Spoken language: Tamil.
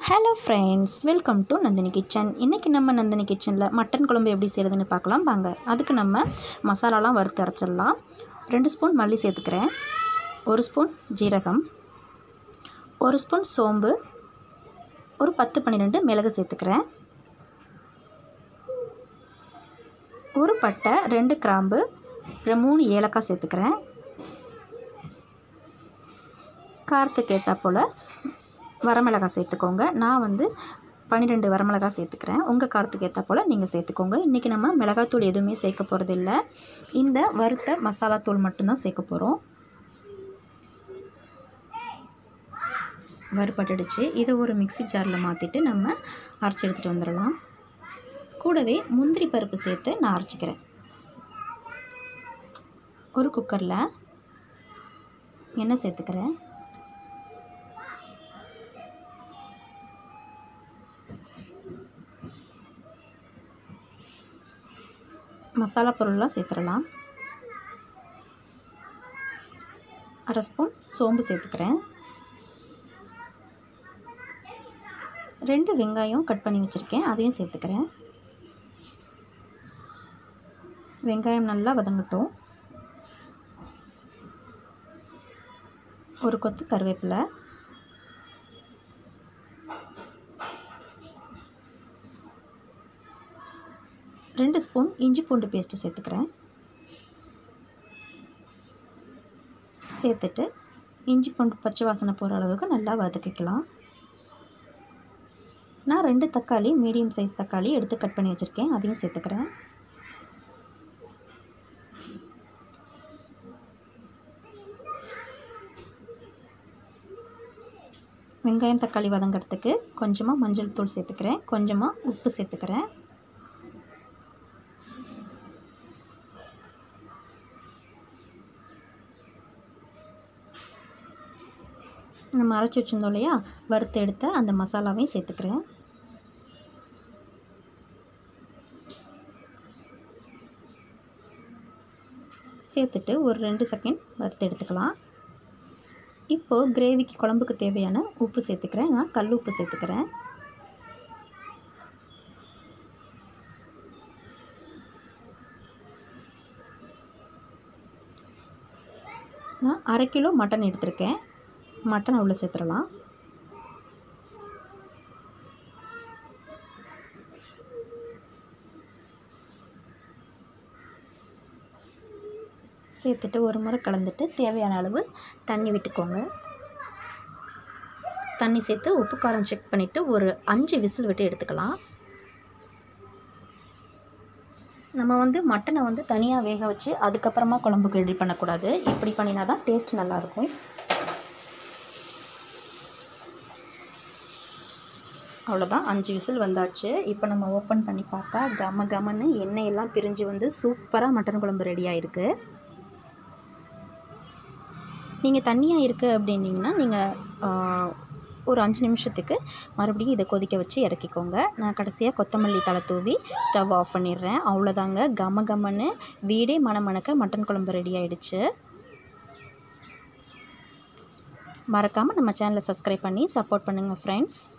hello friends welcome to Nandini kitchen இன்றைக்கி நம்ம நந்தினி கிச்சனில் மட்டன் குழம்பு எப்படி செய்கிறதுன்னு பார்க்கலாம் வாங்க அதுக்கு நம்ம மசாலாலாம் வறுத்து அரைச்சிடலாம் ரெண்டு ஸ்பூன் மல்லி சேர்த்துக்கிறேன் ஒரு ஸ்பூன் ஜீரகம் ஒரு ஸ்பூன் சோம்பு ஒரு பத்து பன்னிரெண்டு மிளகு சேர்த்துக்கிறேன் ஒரு பட்டை ரெண்டு கிராம்பு ரெ- மூணு ஏலக்காய் சேர்த்துக்கிறேன் காரத்துக்கு ஏற்றா போல் வரமிளகாய் சேர்த்துக்கோங்க நான் வந்து பன்னிரெண்டு வரமிளகாய் சேர்த்துக்கிறேன் உங்கள் காரத்துக்கு ஏற்றா போல் நீங்கள் சேர்த்துக்கோங்க இன்றைக்கி நம்ம மிளகாத்தூள் எதுவுமே சேர்க்க போகிறதில்ல இந்த வறுத்த மசாலா தூள் மட்டும்தான் சேர்க்க போகிறோம் வறுபட்டுடுச்சு இதை ஒரு மிக்ஸி ஜாரில் மாற்றிட்டு நம்ம அரைச்சி எடுத்துகிட்டு வந்துடலாம் கூடவே முந்திரி பருப்பு சேர்த்து நான் அரைச்சிக்கிறேன் ஒரு குக்கரில் எண்ணெய் சேர்த்துக்கிறேன் மசாலா பொருள்லாம் சேர்த்துடலாம் அரை ஸ்பூன் சோம்பு சேர்த்துக்கிறேன் ரெண்டு வெங்காயம் கட் பண்ணி வச்சுருக்கேன் அதையும் சேர்த்துக்கிறேன் வெங்காயம் நல்லா வதங்கட்டும் ஒரு கொத்து கருவேப்பிலை ரெண்டு ஸ்பூன் இஞ்சி பூண்டு பேஸ்ட்டு சேர்த்துக்கிறேன் சேர்த்துட்டு இஞ்சி பூண்டு பச்சை வாசனை போகிற அளவுக்கு நல்லா வதக்கிக்கலாம் நான் ரெண்டு தக்காளி மீடியம் சைஸ் தக்காளி எடுத்து கட் பண்ணி வச்சுருக்கேன் அதையும் சேர்த்துக்கிறேன் வெங்காயம் தக்காளி வதங்கிறதுக்கு கொஞ்சமாக மஞ்சள் தூள் சேர்த்துக்கிறேன் கொஞ்சமாக உப்பு சேர்த்துக்கிறேன் நம்ம அரைச்சி வச்சுருந்தோம் இல்லையா வறுத்து எடுத்த அந்த மசாலாவையும் சேர்த்துக்கிறேன் சேர்த்துட்டு ஒரு ரெண்டு செகண்ட் வறுத்து எடுத்துக்கலாம் இப்போது கிரேவிக்கு குழம்புக்கு தேவையான உப்பு சேர்த்துக்கிறேன் நான் கல் உப்பு சேர்த்துக்கிறேன் நான் அரை கிலோ மட்டன் எடுத்திருக்கேன் மட்டனை உள்ளே சேர்த்துடலாம் சேர்த்துட்டு ஒரு முறை கலந்துட்டு தேவையான அளவு தண்ணி விட்டுக்கோங்க தண்ணி சேர்த்து உப்பு காரம் செக் பண்ணிவிட்டு ஒரு அஞ்சு விசில் விட்டு எடுத்துக்கலாம் நம்ம வந்து மட்டனை வந்து தனியாக வேக வச்சு அதுக்கப்புறமா குழம்புக்கு ரெடி பண்ணக்கூடாது இப்படி பண்ணினா தான் டேஸ்ட் நல்லாயிருக்கும் அவ்வளோதான் அஞ்சு விசில் வந்தாச்சு இப்போ நம்ம ஓப்பன் பண்ணி பார்த்தா கம கமன்னு எண்ணெய் எல்லாம் பிரிஞ்சு வந்து சூப்பராக மட்டன் குழம்பு ரெடி ஆயிருக்கு நீங்கள் தண்ணியாக இருக்குது அப்படின்னிங்கன்னா நீங்கள் ஒரு அஞ்சு நிமிஷத்துக்கு மறுபடியும் இதை கொதிக்க வச்சு இறக்கிக்கோங்க நான் கடைசியாக கொத்தமல்லி தலை தூவி ஸ்டவ் ஆஃப் பண்ணிடுறேன் அவ்வளோதாங்க கம கமன்னு வீடே மணமணக்க மட்டன் குழம்பு ரெடி ஆயிடுச்சு மறக்காமல் நம்ம சேனலை சப்ஸ்கிரைப் பண்ணி சப்போர்ட் பண்ணுங்கள் ஃப்ரெண்ட்ஸ்